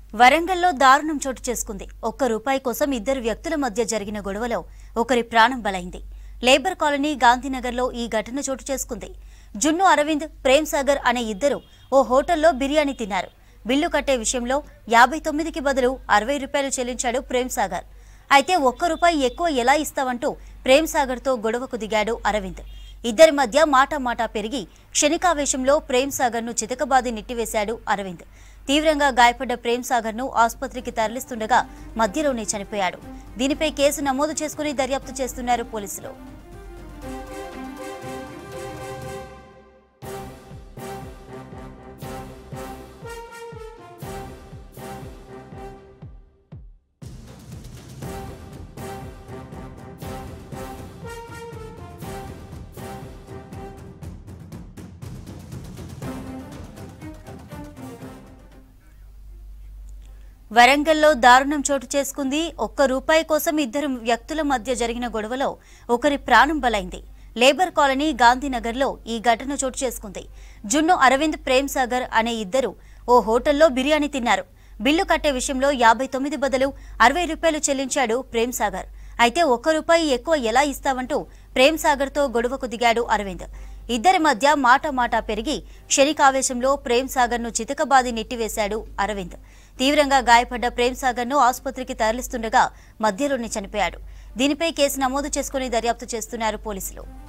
వరంగల్లో దారుణం చోటు చేసుకుంది ఒక్క రూపాయి కోసం ఇద్దరు వ్యక్తుల మధ్య జరిగిన గొడవలో ఒకరి ప్రాణం బలైంది లేబర్ కాలనీ గాంధీనగర్లో ఈ ఘటన చోటు చేసుకుంది జున్ను అరవింద్ ప్రేమ్ సాగర్ అనే ఇద్దరు ఓ హోటల్లో బిర్యానీ తిన్నారు బిల్లు కట్టే విషయంలో యాభై తొమ్మిదికి బదులు అరవై రూపాయలు చెల్లించాడు ప్రేమ్ సాగర్ అయితే ఒక్క రూపాయి ఎక్కువ ఎలా ఇస్తావంటూ ప్రేమ్ సాగర్తో గొడవకు దిగాడు అరవింద్ ఇద్దరి మధ్య మాట మాట పెరిగి క్షణికావేశంలో ప్రేమ్ సాగర్ను చితకబాది నెట్టివేశాడు అరవింద్ తీవ్రంగా గాయపడ్డ ప్రేమ్ సాగర్ను ఆసుపత్రికి తరలిస్తుండగా మధ్యలోనే చనిపోయాడు దీనిపై కేసు నమోదు చేసుకుని దర్యాప్తు చేస్తున్నారు పోలీసులు వరంగల్లో దారుణం చోటు చేసుకుంది ఒక్క రూపాయి కోసం ఇద్దరు వ్యక్తుల మధ్య జరిగిన గొడవలో ఒకరి ప్రాణం బలైంది లేబర్ కాలనీ గాంధీనగర్లో ఈ ఘటన చోటు చేసుకుంది జున్ను అరవింద్ ప్రేమ్ సాగర్ అనే ఇద్దరు ఓ హోటల్లో బిర్యానీ తిన్నారు బిల్లు కట్టే విషయంలో యాభై తొమ్మిది బదులు అరవై రూపాయలు చెల్లించాడు ప్రేమ్ సాగర్ అయితే ఒక్క రూపాయి ఎక్కువ ఎలా ఇస్తావంటూ ప్రేమ్ సాగర్తో గొడవకు దిగాడు అరవింద్ ఇద్దరి మధ్య మాట మాట పెరిగి క్షణికావేశంలో ప్రేమ్ సాగర్ను చితకబాది నెట్టివేశాడు అరవింద్ తీవ్రంగా గాయపడ్డ ప్రేమ్ సాగర్ను ఆసుపత్రికి తరలిస్తుండగా మధ్యలోనే చనిపోయాడు దీనిపై కేసు నమోదు చేసుకుని దర్యాప్తు చేస్తున్నారు పోలీసులు